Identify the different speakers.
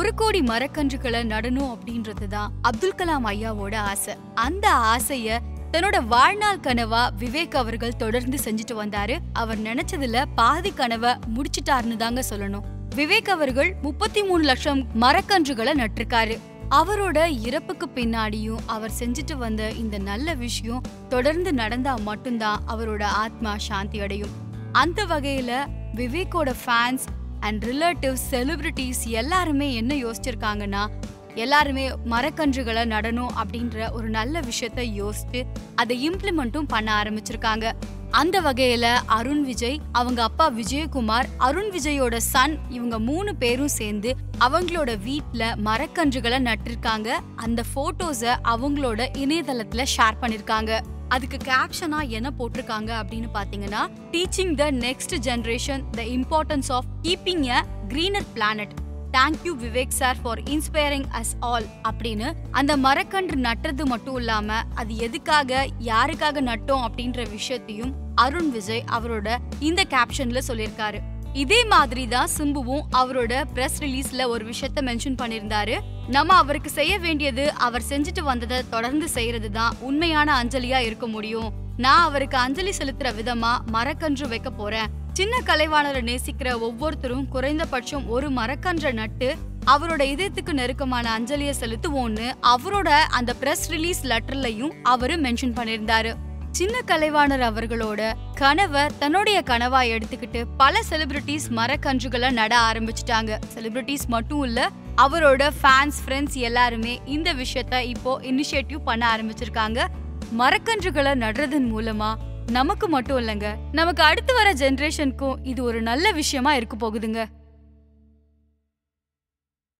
Speaker 1: ஒரு கோடி மரக்கன்றுகளை நடணும் அப்படின்றது தான் அப்துல் கலாம் ஐயாவோட ஆசை அந்த ஆசைய தன்னோட வாழ்நாள் கனவா விவேக் அவர்கள் தொடர்ந்து செஞ்சுட்டு வந்தாரு அவர் நினைச்சதுல பாதி கனவை முடிச்சிட்டாருன்னு தாங்க சொல்லணும் விவேக் அவர்கள் முப்பத்தி மூணு லட்சம் மரக்கன்றுகளை நட்டிருக்காரு அவரோட இறப்புக்கு பின்னாடியும் அவர் செஞ்சுட்டு வந்த இந்த நல்ல விஷயம் தொடர்ந்து நடந்தா மட்டும்தான் அவரோட ஆத்மா சாந்தி அடையும் அந்த வகையில விவேக்கோட ஃபேன்ஸ் அண்ட் ரிலேட்டிவ்ஸ் செலிபிரிட்டிஸ் எல்லாருமே என்ன யோசிச்சிருக்காங்கன்னா எல்லாருமே மரக்கன்றுகளை நடணும் அப்படின்ற ஒரு நல்ல விஷயத்த யோசிச்சு அதை இம்ப்ளிமெண்ட்டும் பண்ண ஆரம்பிச்சிருக்காங்க அந்த வகையில அருண் விஜய் அவங்க அப்பா விஜயகுமார் அருண் விஜயோட சன் இவங்க மூணு பேரும் சேர்ந்து அவங்களோட வீட்ல மரக்கன்றுகளை நட்டிருக்காங்க அந்த போட்டோஸ அவங்களோட இணையதளத்துல ஷேர் பண்ணிருக்காங்க அதுக்கு கேப்ஷனா என்ன போட்டிருக்காங்க அப்படின்னு பாத்தீங்கன்னா teaching the next generation the importance of keeping a greener planet thank you Vivek sir for inspiring us all அப்படின்னு அந்த மரக்கன்று நட்டுறது மட்டும் இல்லாம அது எதுக்காக யாருக்காக நட்டோம் அப்படின்ற விஷயத்தையும் அருண் விஜய் அவரோட இந்த கேப்ஷன்ல சொல்லியிருக்காரு இதே மாதிரி தான் சிம்புவும் அவரோட பிரஸ் ரிலீஸ்ல ஒரு விஷயத்த மென்ஷன் பண்ணியிருந்தாரு நம்ம அவருக்கு செய்ய வேண்டியது அவர் செஞ்சுட்டு வந்ததை தொடர்ந்து செய்யறது தான் உண்மையான அஞ்சலியா இருக்க முடியும் நான் அவருக்கு அஞ்சலி செலுத்துற விதமா மரக்கன்று வைக்க போறேன் சின்ன கலைவாணரை நேசிக்கிற ஒவ்வொருத்தரும் குறைந்தபட்சம் ஒரு மரக்கன்றை நட்டு அவரோட இதயத்துக்கு நெருக்கமான அஞ்சலியை செலுத்துவோம்னு அவரோட அந்த பிரஸ் ரிலீஸ் லெட்டர்லயும் அவரு மென்ஷன் பண்ணியிருந்தாரு சின்ன கலைவாணர் அவர்களோட கனவை தன்னுடைய கனவா எடுத்துக்கிட்டு பல செலிபிரிட்டிஸ் மரக்கன்றுகளை நட ஆரம்பிச்சிட்டாங்க செலிபிரிட்டிஸ் மட்டும் இல்ல அவரோட ஃபேன்ஸ் ஃப்ரெண்ட்ஸ் எல்லாருமே இந்த விஷயத்த இப்போ இனிஷியேட்டிவ் பண்ண ஆரம்பிச்சிருக்காங்க மரக்கன்றுகளை நடுறதன் மூலமா நமக்கு மட்டும் இல்லைங்க நமக்கு அடுத்து வர ஜெனரேஷனுக்கும் இது ஒரு நல்ல விஷயமா இருக்க போகுதுங்க